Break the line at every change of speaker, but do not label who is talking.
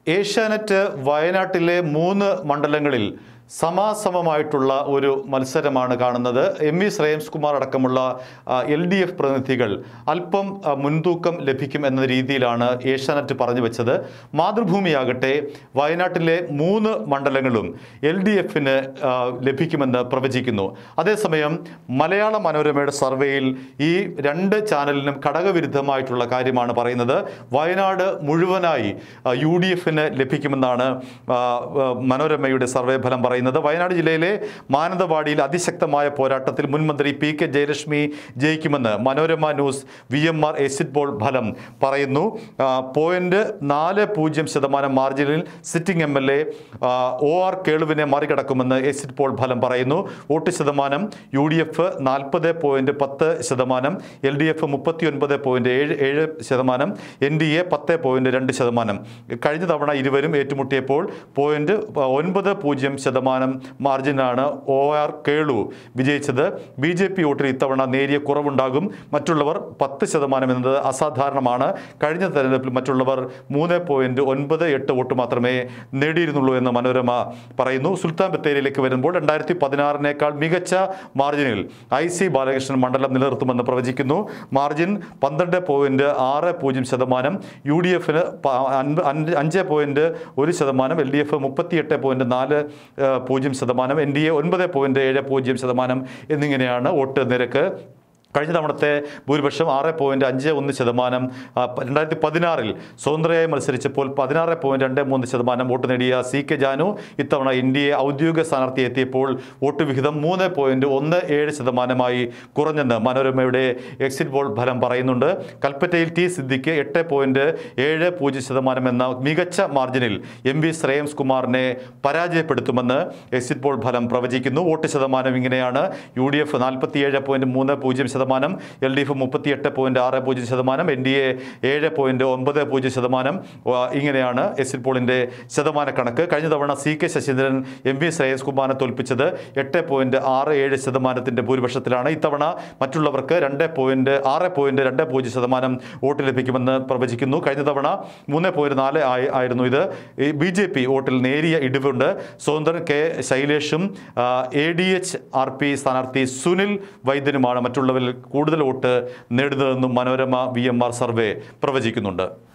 ഏഷ്യാനെറ്റ് വയനാട്ടിലെ മൂന്ന് മണ്ഡലങ്ങളിൽ സമാസമമായിട്ടുള്ള ഒരു മത്സരമാണ് കാണുന്നത് എം വി ശ്രേയംസ് കുമാർ അടക്കമുള്ള എൽ ഡി എഫ് പ്രതിനിധികൾ അല്പം ആ, മുൻതൂക്കം ലഭിക്കും എന്ന രീതിയിലാണ് ഏഷ്യാനെറ്റ് പറഞ്ഞു വെച്ചത് മാതൃഭൂമിയാകട്ടെ വയനാട്ടിലെ മൂന്ന് മണ്ഡലങ്ങളും എൽ ഡി എഫിന് ലഭിക്കുമെന്ന് പ്രവചിക്കുന്നു അതേസമയം മലയാള മനോരമയുടെ സർവേയിൽ ഈ രണ്ട് ചാനലിനും ഘടകവിരുദ്ധമായിട്ടുള്ള കാര്യമാണ് പറയുന്നത് വയനാട് മുഴുവനായി യു ഡി എഫിന് ലഭിക്കുമെന്നാണ് ആ, ആ, മനോരമയുടെ സർവേ ഫലം പറയുന്നത് വയനാട് ജില്ലയിലെ മാനന്തവാടിയിൽ അതിശക്തമായ പോരാട്ടത്തിൽ മുൻ മന്ത്രി പി കെ ജയലക്ഷ്മി ജയിക്കുമെന്ന് Manorama news V M R exit poll ഫലം പറയുന്നു ആ, പോയിന്റ് നാല് പൂജ്യം ശതമാനം മാർജിനിൽ sitting M L A O R കേളുവിനെ മറികടക്കുമെന്ന് എക്സിറ്റ് പോൾ ഫലം പറയുന്നു വോട്ട് ശതമാനം യു ഡി എഫ് നാൽപ്പത് പോയിന്റ് പത്ത് ശതമാനം എൽ ഡി എഫ് മുപ്പത്തി ഒൻപത് പോയിന്റ് ഏഴ് ഏഴ് ശതമാനം എൻ ഡി എ പത്ത് പോയിന്റ് രണ്ട് ശതമാനം കഴിഞ്ഞ തവണ ഇരുവരും ഏറ്റുമുട്ടിയപ്പോൾ പോയിന്റ് ഒൻപത് പൂജ്യം ശതമാനം മാർജിനാണ് ഒ ആർ കേളു വിജയിച്ചത് ബി ജെ പി വോട്ടിൽ ഇത്തവണ നേരിയ കുറവുണ്ടാകും മറ്റുള്ളവർ പത്ത് ശതമാനം എന്നത് അസാധാരണമാണ് കഴിഞ്ഞ തെരഞ്ഞെടുപ്പിൽ മറ്റുള്ളവർ മൂന്ന് പോയിന്റ് ഒൻപത് എട്ട് വോട്ട് മാത്രമേ നേടിയിരുന്നുള്ളൂ എന്ന് മനോരമ പറയുന്നു സുൽത്താൻ ബത്തേരിയിലേക്ക് വരുമ്പോൾ രണ്ടായിരത്തി പതിനാറിനേക്കാൾ മികച്ച മാർജിനിൽ ഐ സി ബാലകൃഷ്ണൻ മണ്ഡലം നിലനിർത്തുമെന്ന് പ്രവചിക്കുന്നു മാർജിൻ പന്ത്രണ്ട് പോയിന്റ് ആറ് പൂജ്യം ശതമാനം യു ഡി എഫിന് അഞ്ച് പോയിന്റ് ഒരു ശതമാനം എൽ ഡി എഫ് മുപ്പത്തിയെട്ട് പോയിന്റ് നാല് ഏഹ്, പൂജ്യം ശതമാനം എൻ ഡി എ ഒൻപത് പോയിന്റ് ഏഴ് പൂജ്യം ശതമാനം എന്നിങ്ങനെയാണ് വോട്ട് നിരക്ക് കഴിഞ്ഞ തവണത്തെ ഭൂരിപക്ഷം ആറ് പോയിന്റ് അഞ്ച് ഒന്ന് ശതമാനം ആ, പ- രണ്ടായിരത്തി പതിനാറിൽ സ്വതന്ത്രയായി മത്സരിച്ചപ്പോൾ പതിനാറ് പോയിന്റ് രണ്ട് മൂന്ന് ശതമാനം വോട്ട് നേടിയ സി കെ ജാനു ഇത്തവണ എൻ ഡി എ ഔദ്യോഗിക സ്ഥാനാർത്ഥി എത്തിയപ്പോൾ വോട്ട് വിഹിതം മൂന്ന് പോയിന്റ് ഒന്ന് ഏഴ് ശതമാനമായി കുറഞ്ഞെന്ന് മനോരമയുടെ എക്സിറ്റ് പോൾ ഫലം പറയുന്നുണ്ട് കൽപ്പറ്റയിൽ ടി സിദ്ദിഖ് എട്ട് പോയിന്റ് ഏഴ് പൂജ്യം ശതമാനം എന്ന മികച്ച മാർജിനിൽ എം വി ശ്രേയംസ് കുമാറിനെ പരാജയപ്പെടുത്തുമെന്ന് എക്സിറ്റ് പോൾ ഫലം പ്രവചിക്കുന്നു വോട്ട് ശതമാനം ഇങ്ങനെയാണ് യു ഡി എഫ് നാൽപ്പത്തിയേഴ് പോയിന്റ് മൂന്ന് പൂജ്യം ശതമാനം എൽ ഡി എഫ് മുപ്പത്തിയെട്ട് പോയിന്റ് ആറ് പൂജ്യം ശതമാനം എൻ ഡി എ ഏഴ് പോയിന്റ് ഒൻപത് പൂജ്യം ശതമാനം ആ, ഇങ്ങനെയാണ് എക്സിറ്റ് പോളിൻ്റെ ശതമാന കണക്ക് കഴിഞ്ഞ തവണ C K Saseendran M V Shreyas കുമാറിനെ തോൽപ്പിച്ചത് എട്ട് പോയിന്റ് ആറ് ഏഴ് ശതമാനത്തിൻ്റെ ഭൂരിപക്ഷത്തിലാണ് ഇത്തവണ മറ്റുള്ളവർക്ക് രണ്ട് പോയിന്റ് ആറ് പോയിന്റ് രണ്ട് പൂജ്യം ശതമാനം വോട്ട് ലഭിക്കുമെന്ന് പ്രവചിക്കുന്നു കഴിഞ്ഞ തവണ മൂന്ന് പോയിന്റ് നാല് ആയി ആയിരുന്നു ഇത് ഈ ബി ജെ പി വോട്ടിൽ നേരിയ ഇടിവുണ്ട് സ്വതന്ത്രൻ കെ ശൈലേഷും A D H R P സ്ഥാനാർത്ഥി സുനിൽ വൈദ്യനുമാണ് മറ്റുള്ളവരിൽ കൂടുതൽ വോട്ട് നേടുന്നതെന്നും Manorama V M R survey പ്രവചിക്കുന്നുണ്ട്